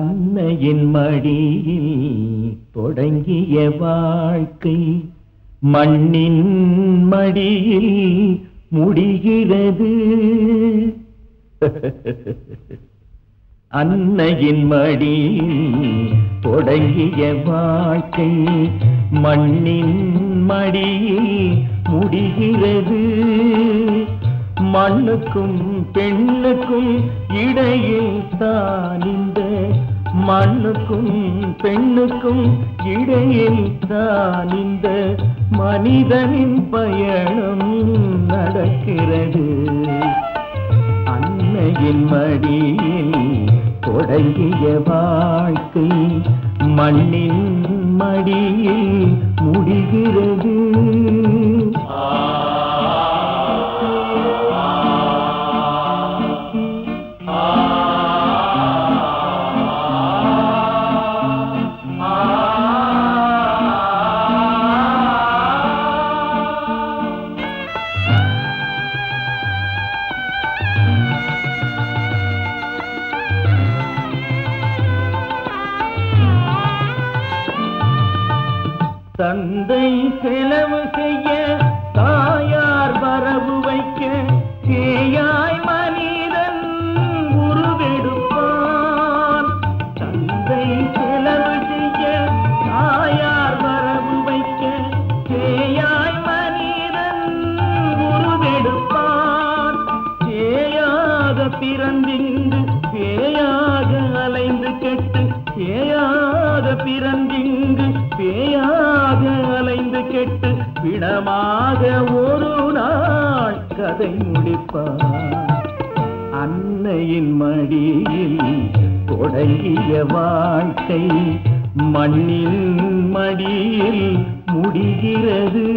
அன்னையின் மடியில் தொடங்கிய வாழ்க்கை மண்ணின் மடியில் முடிகிறது அன்னையின் மடியில் தொடங்கிய வாழ்க்கை மண்ணின் மடியில் முடிகிறது மண்ணுக்கும் பெண்ணுக்கும் இடையில் தான் இந்த மண்ணுக்கும் பெண்ணுக்கும் இடையில் தான் இந்த மனிதனின் பயணம் நடக்கிறது அன்னையின் மடியில் தொடங்கிய வாழ்க்கை மண்ணின் மடியில் முடிகிறது தந்தை செலவு செய்ய தாயார் வரவு வைக்க சேயாய் மனிதன் உருவெடுப்பான் தந்தை செலவு செய்ய தாயார் வரவு வைக்க சேயாய் மனிதன் உருவெடுப்பான் சேயாக பிறந்திங்கு பேயாக அலைந்து கெட்டு சேயாக பிறந்திங்கு பேயாக அலைந்து கெட்டு பிணமாக ஒரு நாள் கதை முடிப்பான் அன்னையின் மடியில் தொடங்கிய வாழ்க்கை மண்ணில் மடியில் முடிகிறது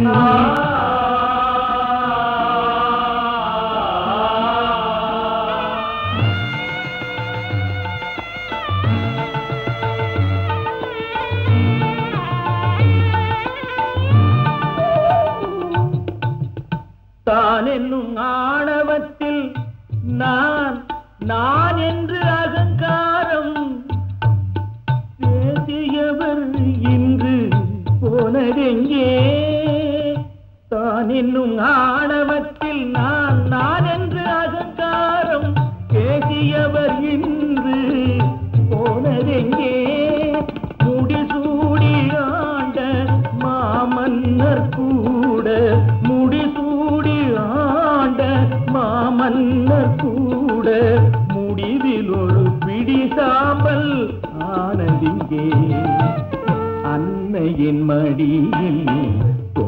தான் என்னும் ஆணவத்தில் நான் நான் என்று அகங்காரம் பேசியவர் இன்று போனதெங்கே தான் என்னும் ஆணவத்தில் நான் நான் என்று அகங்காரம் பேசியவர் இன்று போனதெங்கே முடிசூடி ஆண்ட மாமன்னர் கூட முடிசூடி ஆண்ட மாமன்னர் கூட முடிவில் ஒரு பிடி சாம்பல் ஆனதிங்கே அன்னையின் மடியில்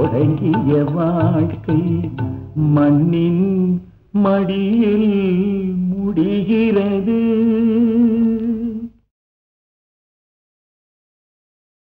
தொடங்கிய வாழ்க்கை மண்ணின் மடியில்